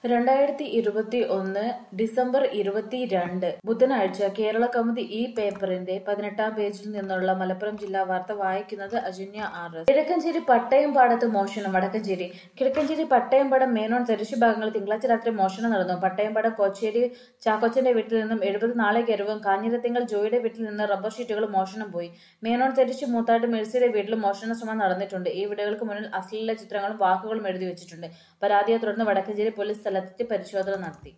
രണ്ടായിരത്തി ഇരുപത്തി ഒന്ന് ഡിസംബർ ഇരുപത്തിരണ്ട് ബുധനാഴ്ച കേരള കൗമുദി ഈ പേപ്പറിന്റെ പതിനെട്ടാം പേജിൽ നിന്നുള്ള മലപ്പുറം ജില്ലാ വാർത്ത വായിക്കുന്നത് അജന്യ ആർ എസ് കിഴക്കഞ്ചേരി പട്ടയം പാടത്ത് മോഷണം വടക്കഞ്ചേരി കിഴക്കഞ്ചേരി പട്ടയംപാടം മേനോൻ തരിശു ഭാഗങ്ങളിൽ തിങ്കളാഴ്ച രാത്രി മോഷണം നടന്നു പട്ടയംപാടം കോച്ചേരി ചാക്കോച്ചന്റെ വീട്ടിൽ നിന്നും എഴുപത് നാളികേരവും കാഞ്ഞിരത്തിങ്കൽ ജോയിയുടെ വീട്ടിൽ നിന്ന് റബ്ബർ ഷീറ്റുകളും മോഷണം പോയി മേനോൻ തരിശു മൂത്താട്ട് മേഴ്സിയുടെ വീട്ടിലും മോഷണ ശ്രമം നടന്നിട്ടുണ്ട് ഈ വീടുകൾക്ക് മുന്നിൽ അശ്ലീല ചിത്രങ്ങളും വാക്കുകളും എഴുതി വെച്ചിട്ടുണ്ട് പരാതിയെ തുടർന്ന് വടക്കഞ്ചേരി പോലീസ് സ്ഥലത്തെത്തി പരിശോധന നടത്തി